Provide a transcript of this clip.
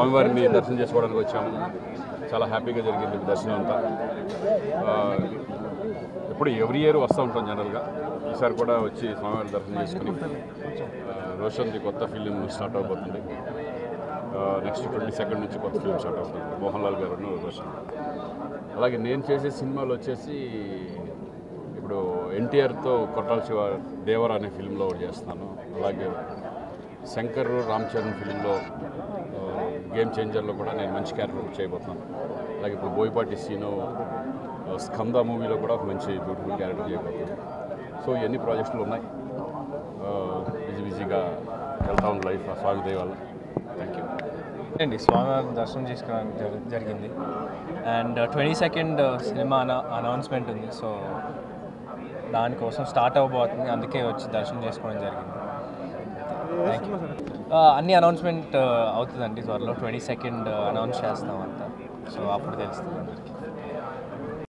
స్వామివారిని దర్శనం చేసుకోవడానికి వచ్చాము చాలా హ్యాపీగా జరిగింది దర్శనం అంతా ఆ, ఎప్పుడు ఎవ్రీ ఇయర్ వస్తూ ఉంటాం జనరల్గా ఈసారి కూడా వచ్చి స్వామివారి దర్శనం చేసుకుని ఆ, రోషన్ది కొత్త ఫిలిం స్టార్ట్ అవబోతుంది నెక్స్ట్ ట్వంటీ సెకండ్ నుంచి కొత్త ఫిలిం స్టార్ట్ అవుతుంది మోహన్ లాల్ గారు రోషన్ అలాగే నేను చేసే సినిమాలు వచ్చేసి ఇప్పుడు ఎన్టీఆర్తో కొట్టాల శివ దేవర అనే ఫిలింలో ఒకటి చేస్తున్నాను అలాగే శంకర్ రామ్ చరణ్ ఫిలింలో ఆ, గేమ్ చేంజర్లో కూడా నేను మంచి క్యారెక్టర్ చేయబోతున్నాను అలాగే ఇప్పుడు బోయపాటి సీను ఆ, స్కంద మూవీలో కూడా ఒక మంచి బ్యూటిఫుల్ క్యారెక్టర్ చేయబోతున్నాను సో ఇవన్నీ ప్రాజెక్టులు ఉన్నాయి ఆ, బిజీ బిజీగా వెళ్తా ఉంది లైఫ్ ఆ స్వామి దయ వల్ల థ్యాంక్ యూ అండి స్వామివారిని దర్శనం చేసుకోవడానికి జరి- జరిగింది అండ్ ట్వంటీ సెకండ్ సినిమా అన అనౌన్స్మెంట్ ఉంది సో దానికోసం స్టార్ట్ అవ్వబోతుంది అందుకే వచ్చి దర్శనం చేసుకోవడం జరిగింది థ్యాంక్ యూ అన్ని అనౌన్స్మెంట్ అవుతుందండి త్వరలో ట్వంటీ సెకండ్ అనౌన్స్ చేస్తాం అంతా సో అప్పుడు తెలుస్తుంది అందరికీ